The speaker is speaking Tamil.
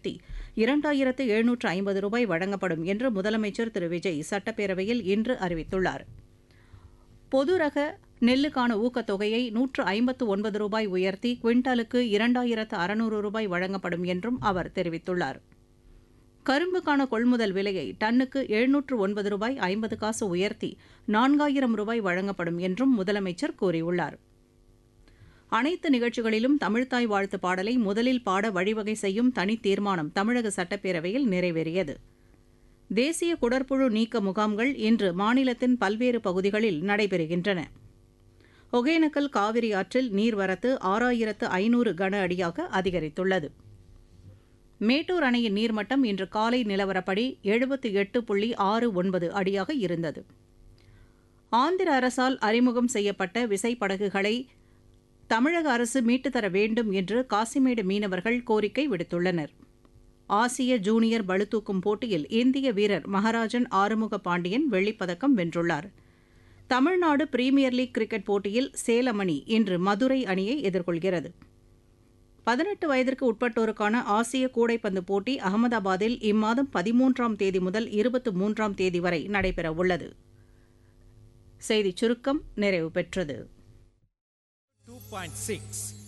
உயர்த்தி இரண்டாயிரத்து எழுநூற்று ஐம்பது ரூபாய் வழங்கப்படும் என்று முதலமைச்சர் திரு விஜய் சட்டப்பேரவையில் இன்று அறிவித்துள்ளார் பொது ரக நெல்லுக்கான ஊக்கத்தொகையை நூற்று ஐம்பத்து ஒன்பது ரூபாய் உயர்த்தி குவிண்டாலுக்கு இரண்டாயிரத்து அறுநூறு ரூபாய் வழங்கப்படும் என்றும் அவர் தெரிவித்துள்ளார் கரும்புக்கான கொள்முதல் விலையை டன்னுக்கு எழுநூற்று ஒன்பது ரூபாய் ஐம்பது காசு உயர்த்தி நான்காயிரம் ரூபாய் வழங்கப்படும் என்றும் முதலமைச்சர் கூறியுள்ளார் அனைத்து நிகழ்ச்சிகளிலும் தமிழ்த்தாய் வாழ்த்து பாடலை முதலில் பாட வழிவகை செய்யும் தனி தீர்மானம் தமிழக சட்டப்பேரவையில் நிறைவேறியது தேசிய குடற்புழு நீக்க முகாம்கள் இன்று மாநிலத்தின் பல்வேறு பகுதிகளில் நடைபெறுகின்றன ஒகேனக்கல் காவிரி ஆற்றில் நீர்வரத்து ஆறாயிரத்து ஐநூறு கன அடியாக அதிகரித்துள்ளது மேட்டூர் அணையின் நீர்மட்டம் இன்று காலை நிலவரப்படி எழுபத்தி எட்டு புள்ளி ஆறு ஒன்பது அடியாக இருந்தது ஆந்திர அரசால் அறிமுகம் செய்யப்பட்ட விசைப்படகுகளை தமிழக அரசு மீட்டுத்தர வேண்டும் என்று காசிமேடு மீனவர்கள் கோரிக்கை விடுத்துள்ளனர் ஆசிய ஜூனியர் பளுதூக்கும் போட்டியில் இந்திய வீரர் மகராஜன் ஆறுமுக பாண்டியன் வெள்ளிப்பதக்கம் வென்றுள்ளார் தமிழ்நாடு பிரீமியர் லீக் கிரிக்கெட் போட்டியில் சேலம் அணி இன்று மதுரை அணியை எதிர்கொள்கிறது பதினெட்டு வயதிற்கு உட்பட்டோருக்கான ஆசிய கூடைப்பந்து போட்டி அகமதாபாத்தில் இம்மாதம் பதிமூன்றாம் தேதி முதல் இருபத்தி மூன்றாம் தேதி வரை நடைபெறவுள்ளது செய்திச் சுருக்கம் நிறைவு பெற்றது 2.6